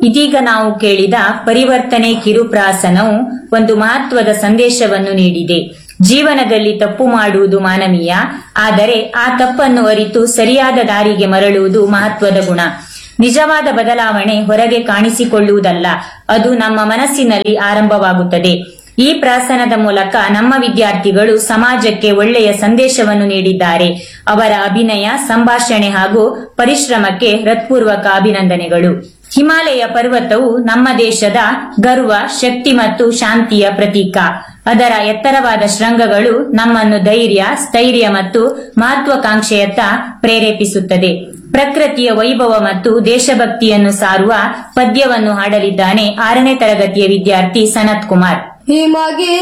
ಇದೀಗ ನಾವು ಕೇಳಿದ ಪರಿವರ್ತನೆ ಕಿರುಪ್ರಾಸನವು ಒಂದು ಮಹತ್ವದ ಸಂದೇಶವನ್ನು ನೀಡಿದೆ ಜೀವನದಲ್ಲಿ ತಪ್ಪು ಮಾಡುವುದು ಮಾನವೀಯ ಆದರೆ ಆ ತಪ್ಪನ್ನು ಅರಿತು ಸರಿಯಾದ ದಾರಿಗೆ ಮರಳುವುದು ಮಹತ್ವದ ಗುಣ ನಿಜವಾದ ಬದಲಾವಣೆ ಹೊರಗೆ ಕಾಣಿಸಿಕೊಳ್ಳುವುದಲ್ಲ ಅದು ನಮ್ಮ ಮನಸ್ಸಿನಲ್ಲಿ ಆರಂಭವಾಗುತ್ತದೆ ಈ ಪ್ರಾಸನದ ಮೂಲಕ ನಮ್ಮ ವಿದ್ಯಾರ್ಥಿಗಳು ಸಮಾಜಕ್ಕೆ ಒಳ್ಳೆಯ ಸಂದೇಶವನ್ನು ನೀಡಿದ್ದಾರೆ ಅವರ ಅಭಿನಯ ಸಂಭಾಷಣೆ ಹಾಗೂ ಪರಿಶ್ರಮಕ್ಕೆ ಹೃತ್ಪೂರ್ವಕ ಅಭಿನಂದನೆಗಳು ಹಿಮಾಲಯ ಪರ್ವತವು ನಮ್ಮ ದೇಶದ ಗರ್ವ ಶಕ್ತಿ ಮತ್ತು ಶಾಂತಿಯ ಪ್ರತೀಕ ಅದರ ಎತ್ತರವಾದ ಶೃಂಗಗಳು ನಮ್ಮನ್ನು ಧೈರ್ಯ ಸ್ಥೈರ್ಯ ಮತ್ತು ಮಹತ್ವಾಕಾಂಕ್ಷೆಯತ್ತ ಪ್ರೇರೇಪಿಸುತ್ತದೆ ಪ್ರಕೃತಿಯ ವೈಭವ ಮತ್ತು ದೇಶಭಕ್ತಿಯನ್ನು ಸಾರುವ ಪದ್ಯವನ್ನು ಹಾಡಲಿದ್ದಾನೆ ಆರನೇ ತರಗತಿಯ ವಿದ್ಯಾರ್ಥಿ ಸನತ್ ಕುಮಾರ್ ಹಿಮಗಿರಿ